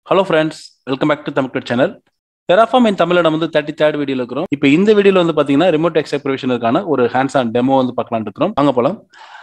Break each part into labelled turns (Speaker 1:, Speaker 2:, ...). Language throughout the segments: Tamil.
Speaker 1: hello friends welcome back to Tamil channel Terraform in தமிழ்ல நம்ம வந்து தேர்ட்டி தேர்ட் வீடியோல இருக்கிறோம் இப்போ இந்த வீடியோல வந்து பாத்தீங்கன்னா ரிமோட் எக்ஸப்ரேஷனுக்கான ஒரு ஹேண்ட்ஸ் ஆன் டெமோ வந்து பார்க்கலாம் இருக்கிறோம் அங்க போலாம்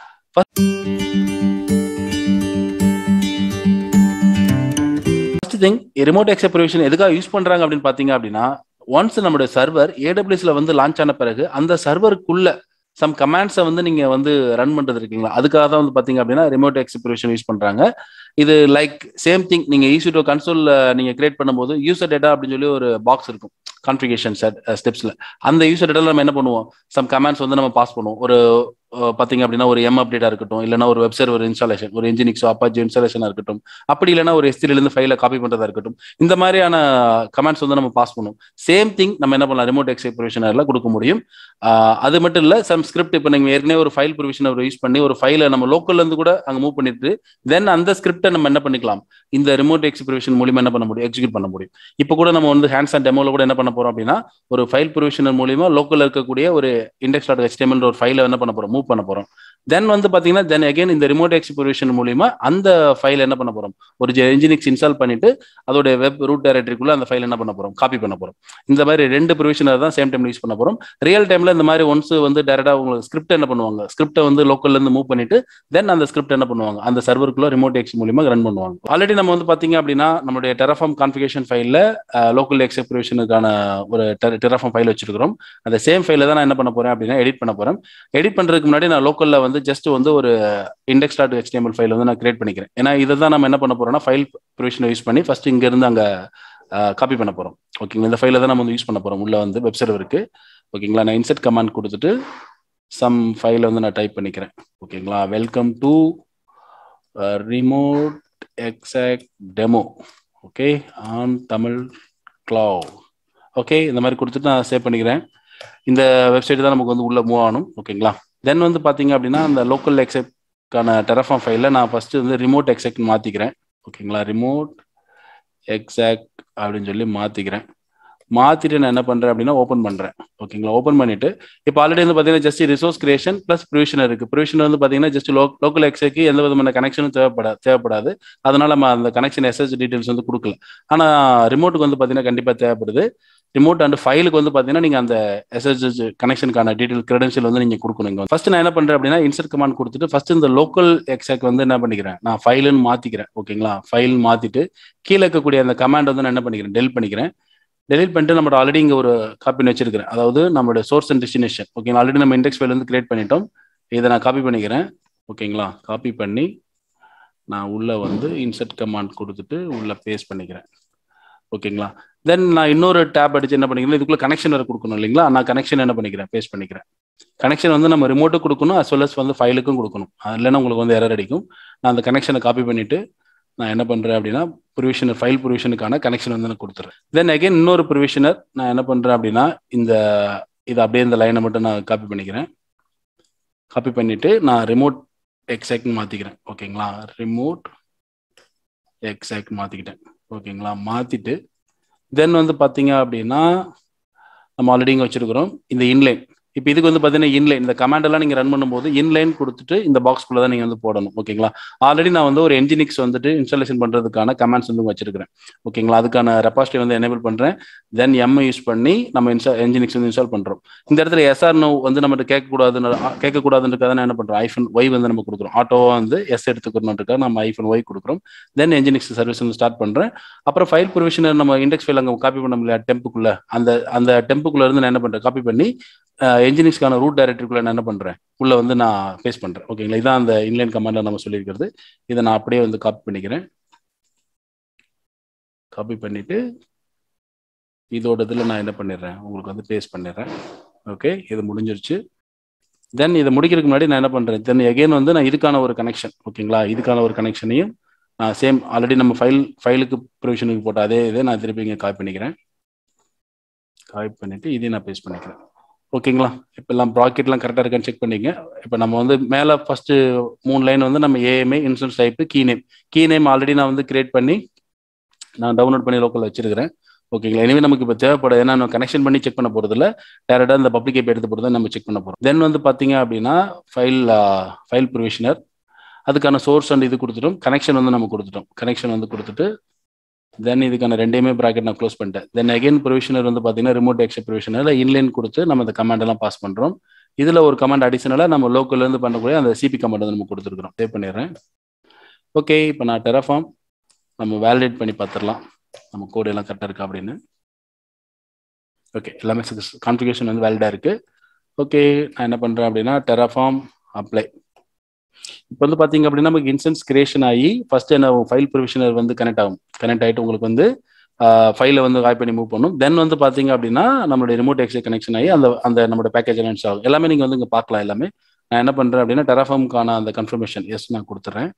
Speaker 1: ஃபர்ஸ்ட் திங் ரிமோட் எக்ஸப்ரேஷன் எதுக்காக யூஸ் பண்றாங்க அப்படின்னு பாத்தீங்க அப்படின்னா ஒன்ஸ் நம்மளுடைய சர்வர் ஏடபிள்யூஸ்ல வந்து லான்ச் ஆன பிறகு அந்த சர்வருக்குள்ள சம் கமாண்ட்ஸை வந்து நீங்க வந்து ரன் பண்றது இருக்கீங்களா அதுக்காக தான் வந்து பாத்தீங்க அப்படின்னா ரிமோட் எக்ஸப்ரேஷன் யூஸ் பண்றாங்க இது லைக் சேம் திங் நீங்க ஈஸிட்டோ கன்சோல்ல நீங்க கிரியேட் பண்ணும்போது யூசர் டேட்டா அப்படின்னு சொல்லி ஒரு பாக்ஸ் இருக்கும் கான்ஃபிகேஷன் செட் ஸ்டெப்ஸ்ல அந்த யூசர் டேட்டால நம்ம என்ன பண்ணுவோம் சம் கமாண்ட்ஸ் வந்து நம்ம பாஸ் பண்ணுவோம் ஒரு பாத்தீங்க அப்படின்னா ஒரு எம் அப்டேட்டா இருக்கட்டும் இல்லைன்னா ஒரு வெப் சர்வர் இன்ஸ்டாலேஷன் ஒரு என்ஜினிக்ஸோ அப்பாச்சி இன்ஸ்டாலேஷனா இருக்கட்டும் அப்படி இல்லைன்னா ஒரு எஸ்டில இருந்து ஃபைல காப்பி பண்றதா இருக்கட்டும் இந்த மாதிரியான கமெண்ட்ஸ் வந்து நம்ம பாஸ் பண்ணுவோம் சேம் திங் நம்ம என்ன பண்ணலாம் ரிமோட் எக்ஸப்ரேஷனர்ல கொடுக்க முடியும் அது மட்டும் இல்ல சம் ஸ்கிரிப்ட் இப்போ நீங்க ஏற்கனவே ஒரு ஃபைல் ப்ரொவிஷனர் யூஸ் பண்ணி ஒரு ஃபைலை நம்ம லோக்கல்ல இருந்து கூட அங்க மூவ் பண்ணிட்டு தென் அந்த ஸ்கிரிப்டை நம்ம என்ன பண்ணிக்கலாம் இந்த ரிமோட் எக்ஸப்ரேஷன் மூலியமா என்ன பண்ண முடியும் எக்ஸிக்யூட் பண்ண முடியும் இப்போ கூட நம்ம வந்து ஹேண்ட்ஸ் அண்ட் டெமோல கூட என்ன பண்ண போறோம் அப்படின்னா ஒரு ஃபைல் ப்ரொவிஷனர் மூலியமா லோக்கல்ல இருக்கக்கூடிய ஒரு இண்டெக்ஸ் டாட் ஹெச்டிஎம்எல் ஒரு ஃபைலை என்ன பண்ண போறோம் மூவ் பண்ண போறோம் தென் வந்து பாத்தீங்கன்னா தென் அகைன் இந்த ரிமோட் எக்ஸ்பிரேஷன் மூலியமா அந்த ஃபைல் என்ன பண்ண போறோம் ஒரு என்ஜினிக்ஸ் இன்ஸ்டால் பண்ணிட்டு அதோட வெப் ரூட் டைரக்டரிக்குள்ள அந்த ஃபைல் என்ன பண்ண போறோம் காப்பி பண்ண போறோம் இந்த மாதிரி ரெண்டு ப்ரொவிஷனர் தான் சேம் டைம்ல யூஸ் பண்ண போறோம் ரியல் டைம்ல இந்த மாதிரி ஒன்ஸ் வந்து டேரக்டா உங்களுக்கு ஸ்கிரிப்ட் என்ன பண்ணுவாங்க ஸ்கிரிப்டை வந்து லோக்கல்ல இருந்து மூவ் பண்ணிட்டு தென் அந்த ஸ்கிரிப்ட் என்ன பண்ணுவாங்க அந்த சர்வருக்குள்ள ரிமோட் எக்ஸ் மூலியமா ரன் பண்ணுவாங்க ஆல்ரெடி நம்ம வந்து பாத்தீங்க அப்படின்னா நம்மளுடைய டெரஃபார்ம் கான்ஃபிகேஷன் ஃபைல்ல லோக்கல் எக்ஸப்ரேஷனுக்கான ஒரு டெரஃபார்ம் ஃபைல் வச்சிருக்கிறோம் அந்த சேம் ஃபைல தான் நான் என்ன பண்ண போறேன் அப்படின்னா எடிட் பண்ண போறேன் எடிட் பண்றதுக்கு முன்னாடி நான் லோக்கல்ல வந்து ஜஸ்ட் வந்து ஒரு இண்டெக்ஸ் டாட் ஹெச்டிஎம்எல் ஃபைல் வந்து நான் கிரியேட் பண்ணிக்கிறேன் ஏன்னா இதை தான் நம்ம என்ன பண்ண போறோம்னா ஃபைல் ப்ரொவிஷனை யூஸ் பண்ணி ஃபர்ஸ்ட் இங்க இருந்து அங்க காப்பி பண்ண போறோம் ஓகேங்களா இந்த ஃபைல தான் நம்ம வந்து யூஸ் பண்ண போறோம் உள்ள வந்து வெப் சர்வருக்கு ஓகேங்களா நான் இன்செட் கமாண்ட் கொடுத்துட்டு சம் ஃபைல வந்து நான் டைப் பண்ணிக்கிறேன் ஓகேங்களா welcome to remote exact demo okay on Tamil cloud okay இந்த மாதிரி கொடுத்துட்டு நான் சேவ் பண்ணிக்கிறேன் இந்த வெப்சைட் தான் நமக்கு வந்து உள்ள மூவ் ஆகணும் ஓகேங்களா தென் வந்து பார்த்தீங்க அப்படின்னா அந்த லோக்கல் எக்ஸெக்ட்கான டெரஃபார்ம் ஃபைலில் நான் ஃபர்ஸ்ட் வந்து ரிமோட் எக்ஸெக்ட் மாற்றிக்கிறேன் ஓகேங்களா ரிமோட் எக்ஸாக்ட் அப்படின்னு சொல்லி மாற்றிக்கிறேன் மாற்றிட்டு நான் என்ன பண்ணுறேன் அப்படின்னா ஓப்பன் பண்ணுறேன் ஓகேங்களா ஓப்பன் பண்ணிட்டு இப்போ ஆல்ரெடி வந்து பார்த்தீங்கன்னா just resource creation plus provision இருக்கு ப்ரொவிஷன் வந்து பார்த்தீங்கன்னா ஜஸ்ட் லோ லோக்கல் எக்ஸைக்கு எந்த விதமான கனெக்ஷனும் தேவைப்படாது தேவைப்படாது அதனால நம்ம அந்த கனெக்ஷன் எஸ்எஸ் டீடைல்ஸ் வந்து கொடுக்கல ஆனால் ரிமோட்டுக்கு வந்து பார்த்தீங்கன்னா கண்டிப்பாக தேவைப்படுது ரிமோட் அண்ட் ஃபைலுக்கு வந்து பார்த்தீங்கன்னா நீங்கள் அந்த எஸ்எஸ்எஸ் கனெக்ஷனுக்கான டீடைல் கிரெடென்ஷியல் வந்து நீங்கள் கொடுக்கணும் இங்கே ஃபர்ஸ்ட் நான் என்ன பண்ணுறேன் அப்படின்னா இன்சர்ட் கமாண்ட் கொடுத்துட்டு ஃபர்ஸ்ட் இந்த லோக்கல் எக்ஸாக் வந்து என்ன பண்ணிக்கிறேன் நான் ஃபைலுன்னு மாற்றிக்கிறேன் ஓகேங்களா ஃபைல் மாற்றிட்டு கீழே இருக்கக்கூடிய அந்த கமாண்ட் வந்து நான் என்ன பண்ணிக்கிறேன் டெல் பண்ணிக்கிறேன் டெலிட் பண்ணிட்டு நம்ம ஆல்ரெடி இங்கே ஒரு காப்பி வச்சிருக்கிறேன் அதாவது நம்மளோட சோர்ஸ் அண்ட் டெஸ்டினேஷன் ஓகேங்களா ஆல்ரெடி நம்ம இண்டெக்ஸ் ஃபைல் வந்து கிரியேட் பண்ணிட்டோம் இதை நான் காப்பி பண்ணிக்கிறேன் ஓகேங்களா காப்பி பண்ணி நான் உள்ள வந்து இன்சர்ட் கமாண்ட் கொடுத்துட்டு உள்ள பேஸ்ட் பண்ணிக்கிறேன் ஓகேங்களா தென் நான் இன்னொரு டேப் அடிச்சு என்ன பண்ணிக்கிறேன் இதுக்குள்ள கனெக்ஷன் வேறு கொடுக்கணும் இல்லைங்களா நான் கனெக்ஷன் என்ன பண்ணிக்கிறேன் பேஸ்ட் பண்ணிக்கிறேன் கனெக்ஷன் வந்து நம்ம ரிமோட்டுக்கு கொடுக்கணும் அஸ் வெல் அஸ் வந்து ஃபைலுக்கும் கொடுக்கணும் இல்லைன்னா உங்களுக்கு வந்து எரர் அடிக்கும் நான் அந்த கனெக்ஷனை காப்பி பண்ணிட்டு நான் என்ன பண்றேன் அப்படின்னா ப்ரொவிஷனர் ஃபைல் ப்ரொவிஷனுக்கான கனெக்ஷன் வந்து நான் கொடுத்துறேன் தென் அகைன் இன்னொரு ப்ரொவிஷனர் நான் என்ன பண்றேன் அப்படின்னா இந்த இது அப்படியே இந்த லைனை மட்டும் நான் காப்பி பண்ணிக்கிறேன் காப்பி பண்ணிட்டு நான் ரிமோட் எக்ஸாக்ட் மாத்திக்கிறேன் ஓகேங்களா ரிமோட் எக்ஸாக்ட் மாத்திக்கிட்டேன் ஓகேங்களா மாத்திட்டு தென் வந்து பாத்தீங்க அப்படின்னா நம்ம ஆல்ரெடி இங்கே வச்சிருக்கிறோம் இந்த இன்லைன் இப்போ இதுக்கு வந்து பார்த்தீங்கன்னா இன்லைன் இந்த கமாண்ட் எல்லாம் நீங்கள் ரன் பண்ணும்போது இன்லைன் கொடுத்துட்டு இந்த பாக்ஸ்க்குள்ள தான் நீங்கள் வந்து போடணும் ஓகேங்களா ஆல்ரெடி நான் வந்து ஒரு என்ஜினிக்ஸ் வந்துட்டு இன்ஸ்டாலேஷன் பண்ணுறதுக்கான கமாண்ட்ஸ் வந்து வச்சிருக்கிறேன் ஓகேங்களா அதுக்கான ரெபாசிட்டி வந்து எனேபிள் பண்ணுறேன் தென் எம் யூஸ் பண்ணி நம்ம இன்ஸ்டா என்ஜினிக்ஸ் வந்து இன்ஸ்டால் பண்ணுறோம் இந்த இடத்துல எஸ்ஆர் நோ வந்து நம்ம கேட்கக்கூடாதுன்னு கேட்கக்கூடாதுன்றக்காக நான் என்ன பண்ணுறோம் ஐஃபோன் ஒய் வந்து நம்ம கொடுக்குறோம் ஆட்டோவாக வந்து எஸ் எடுத்துக்கணுன்றக்காக நம்ம ஐஃபோன் ஒய் கொடுக்குறோம் தென் என்ஜினிக்ஸ் சர்வீஸ் வந்து ஸ்டார்ட் பண்ணுறேன் அப்புறம் ஃபைல் ப்ரொவிஷனர் நம்ம இண்டெக்ஸ் ஃபைல் அங்கே காப்பி பண்ண முடியல டெம்புக்குள்ள அந்த அந்த டெம்புக்குள்ள இருந்து நான் என்ன பண்ணுறேன் காப்பி பண்ணி என்ஜினிக்ஸ்க்கான ரூட் டைரக்டரிக்குள்ள நான் என்ன பண்றேன் உள்ள வந்து நான் பேஸ் பண்றேன் ஓகேங்களா இதான் அந்த இன்லைன் கமாண்ட்ல நம்ம சொல்லியிருக்கிறது இதை நான் அப்படியே வந்து காப்பி பண்ணிக்கிறேன் காப்பி பண்ணிட்டு இதோட இதில் நான் என்ன பண்ணிடுறேன் உங்களுக்கு வந்து பேஸ் பண்ணிடுறேன் ஓகே இது முடிஞ்சிருச்சு தென் இதை முடிக்கிறதுக்கு முன்னாடி நான் என்ன பண்றேன் தென் எகைன் வந்து நான் இதுக்கான ஒரு கனெக்ஷன் ஓகேங்களா இதுக்கான ஒரு கனெக்ஷனையும் நான் சேம் ஆல்ரெடி நம்ம ஃபைல் ஃபைலுக்கு ப்ரொவிஷனுக்கு போட்ட அதே இதை நான் திருப்பி இங்கே காப்பி பண்ணிக்கிறேன் காப்பி பண்ணிட்டு இதையும் நான் பேஸ்ட் பண்ணிக்கிறேன் ஓகேங்களா இப்போ எல்லாம் ப்ராக்கெட்லாம் கரெக்டாக இருக்கான்னு செக் பண்ணிங்க இப்போ நம்ம வந்து மேலே ஃபர்ஸ்ட் மூணு லைன் வந்து நம்ம AMA insurance type key name key name already நான் வந்து கிரியேட் பண்ணி நான் டவுன்லோட் பண்ணி லோக்கல் வச்சிருக்கிறேன் ஓகேங்களா எனவே நமக்கு இப்போ தேவைப்படும் ஏன்னா நம்ம கனெக்ஷன் பண்ணி செக் பண்ண போகிறது இல்லை டேரெக்டாக இந்த பப்ளிக் ஐபி எடுத்து போகிறது நம்ம செக் பண்ண போகிறோம் தென் வந்து பார்த்தீங்க அப்படின்னா ஃபைல் ஃபைல் ப்ரொவிஷனர் அதுக்கான சோர்ஸ் அண்ட் இது கொடுத்துட்டோம் கனெக்ஷன் வந்து நம்ம கொடுத்துட்டோம் கனெக்ஷன் வந்து கொடுத்துட்டு தென் இதுக்கான ரெண்டையுமே ப்ராக்கெட் நான் க்ளோஸ் பண்ணிட்டேன் தென் அகைன் ப்ரொவிஷனர் வந்து பார்த்தீங்கன்னா ரிமோட் எக்ஸப் ப்ரொவிஷனர் இன்லைன் கொடுத்து நம்ம அந்த கமாண்ட் எல்லாம் பாஸ் பண்ணுறோம் இதில் ஒரு கமாண்ட் அடிஷனலாக நம்ம லோக்கல்லேருந்து பண்ணக்கூடிய அந்த சிபி கமாண்ட் வந்து நம்ம கொடுத்துருக்குறோம் சேவ் பண்ணிடுறேன் ஓகே இப்போ நான் டெராஃபார்ம் நம்ம வேலிடேட் பண்ணி பார்த்துடலாம் நம்ம கோடு எல்லாம் கரெக்டாக இருக்கா அப்படின்னு ஓகே எல்லாமே கான்ஃபிகேஷன் வந்து வேலிடாக இருக்குது ஓகே நான் என்ன பண்ணுறேன் அப்படின்னா டெராஃபார்ம் அப்ளை இப்போ வந்து பார்த்தீங்க அப்படின்னா நமக்கு இன்ஸ்டன்ஸ் கிரியேஷன் ஆகி ஃபர்ஸ்ட் என்ன ஃபைல் ப்ரொவிஷனர் வந்து கனெக்ட் ஆகும் கனெக்ட் ஆகிட்டு உங்களுக்கு வந்து ஃபைலை வந்து வாய் பண்ணி மூவ் பண்ணும் தென் வந்து பார்த்தீங்க அப்படின்னா நம்மளுடைய ரிமோட் எக்ஸே கனெக்ஷன் ஆகி அந்த அந்த நம்மளோட பேக்கேஜ் எல்லாம் ஆகும் எல்லாமே நீங்கள் வந்து இங்கே பார்க்கலாம் எல்லாமே நான் என்ன பண்ணுறேன் அப்படின்னா டெராஃபார்முக்கான அந்த கன்ஃபர்மேஷன் எஸ் நான் கொடுத்துட்றேன்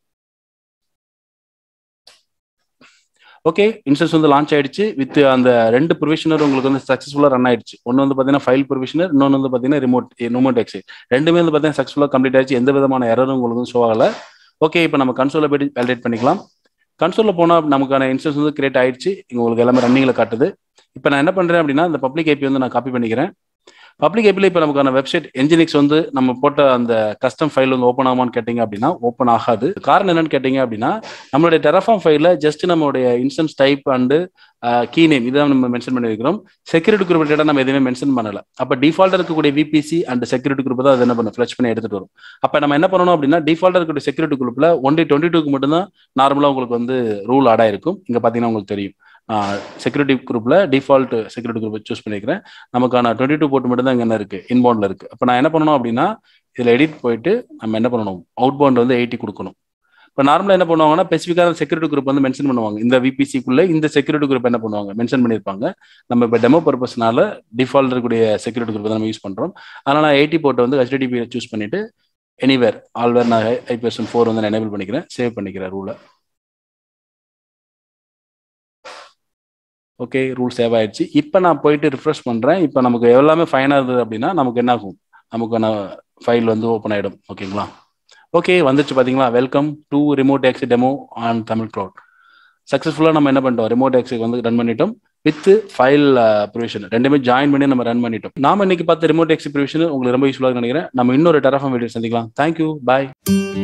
Speaker 1: ஓகே இன்சூரன்ஸ் வந்து லான்ச் ஆயிடுச்சு வித் அந்த ரெண்டு ப்ரொவிஷனர் உங்களுக்கு வந்து சக்ஸஸ்ஃபுல்லாக ரன் ஆயிடுச்சு ஒன்று வந்து பார்த்தீங்கன்னா ஃபைல் ப்ரொவிஷனர் இன்னொன்று வந்து பார்த்தீங்கன்னா ரிமோட் ரிமோட் எக்ஸை ரெண்டுமே வந்து பார்த்தீங்கன்னா சக்ஸஸ்ஃபுல்லாக கம்ப்ளீட் ஆயிடுச்சு எந்த விதமான எரரும் உங்களுக்கு வந்து ஷோ ஆகலை ஓகே இப்போ நம்ம கன்சோலை போய் வேலிடேட் பண்ணிக்கலாம் கன்சோலில் போனால் நமக்கான இன்சூரன்ஸ் வந்து கிரியேட் ஆயிடுச்சு உங்களுக்கு எல்லாமே ரன்னிங்கில் காட்டுது இப்போ நான் என்ன பண்ணுறேன் அப்படின்னா இந்த பப்ளிக் ஐபி வந்து நான் காப்பி பண்ணிக்கிறேன் பப்ளிக் ஐபியில் இப்போ நமக்கான வெப்சைட் என்ஜினிக்ஸ் வந்து நம்ம போட்ட அந்த கஸ்டம் ஃபைல் வந்து ஓப்பன் ஆகுமான்னு கேட்டிங்க அப்படின்னா ஓப்பன் ஆகாது காரணம் என்னன்னு கேட்டிங்க அப்படின்னா நம்மளுடைய டெரஃபார்ம் ஃபைலில் ஜஸ்ட் நம்மளுடைய instance type and key name இதான் நம்ம மென்ஷன் பண்ணியிருக்கிறோம் செக்யூரிட்டி குரூப் டேட்டா நம்ம எதுவுமே மென்ஷன் பண்ணல அப்போ டிஃபால்ட்டாக இருக்கக்கூடிய விபிசி அண்ட் செக்யூரிட்டி குரூப் தான் அதை என்ன பண்ண ஃப்ளஷ் பண்ணி எடுத்துட்டு வரும் அப்போ நம்ம என்ன பண்ணணும் அப்படின்னா டிஃபால்ட்டாக இருக்கக்கூடிய செக்யூரிட்டி குரூப்பில் ஒன்லி டுவெண்ட்டி டூக்கு மட்டும்தான் நார்மலாக உங்களுக்கு வந்து ரூல் ஆட் ஆயிருக்கும் இங்கே பார்த்தீங்கன்னா உங்களுக்கு தெரியும் செக்யூரிட்டி குரூப்பில் டிஃபால்ட் செக்யூரிட்டி குரூப் சூஸ் பண்ணிக்கிறேன் நமக்கான டுவெண்ட்டி டூ போட்டு மட்டும் தான் இங்கே என்ன இருக்குது இன்பவுண்டில் இருக்குது அப்போ நான் என்ன பண்ணணும் அப்படின்னா இதில் எடிட் போயிட்டு நம்ம என்ன பண்ணணும் அவுட் பவுண்ட் வந்து எயிட்டி கொடுக்கணும் இப்போ நார்மலாக என்ன பண்ணுவாங்கன்னா ஸ்பெசிஃபிக்கான செக்யூரிட்டி குரூப் வந்து மென்ஷன் பண்ணுவாங்க இந்த விபிசிக்குள்ளே இந்த செக்யூரிட்டி குரூப் என்ன பண்ணுவாங்க மென்ஷன் பண்ணியிருப்பாங்க நம்ம இப்போ டெமோ பர்பஸ்னால டிஃபால்ட் இருக்கக்கூடிய செக்யூரிட்டி குரூப் தான் நம்ம யூஸ் பண்ணுறோம் அதனால் நான் எயிட்டி போட்டு வந்து ஹெச்டிடிபி சூஸ் பண்ணிவிட்டு எனிவேர் ஆல்வேர் நான் ஐபிஎஸ்என் ஃபோர் வந்து நான் எனேபிள் பண்ணிக்கிறேன் சேவ் பண்ணிக்கிறேன் ரூலை ஓகே ரூல் சேவ் ஆயிடுச்சு இப்போ நான் போயிட்டு ரிஃப்ரெஷ் பண்ணுறேன் இப்போ நமக்கு எல்லாமே ஃபைனாக இருந்தது அப்படின்னா நமக்கு என்ன ஆகும் நமக்கான ஃபைல் வந்து ஓப்பன் ஆகிடும் ஓகேங்களா ஓகே வந்துச்சு பார்த்தீங்களா welcome to remote ex demo on Tamil cloud சக்ஸஸ்ஃபுல்லாக நம்ம என்ன பண்ணிட்டோம் ரிமோட் எக்ஸுக்கு வந்து ரன் பண்ணிட்டோம் வித் ஃபைல் ப்ரொவிஷன் ரெண்டுமே ஜாயின் பண்ணி நம்ம ரன் பண்ணிட்டோம் நாம இன்னைக்கு பார்த்த ரிமோட் எக்ஸ் ப்ரொவிஷன் உங்களுக்கு ரொம்ப யூஸ்ஃபுல்லாக நினைக்கிறேன் நம்ம இன்னொரு டெராஃபார்ம் வீடியோ சந்திக்கலாம் தேங்க்யூ பாய்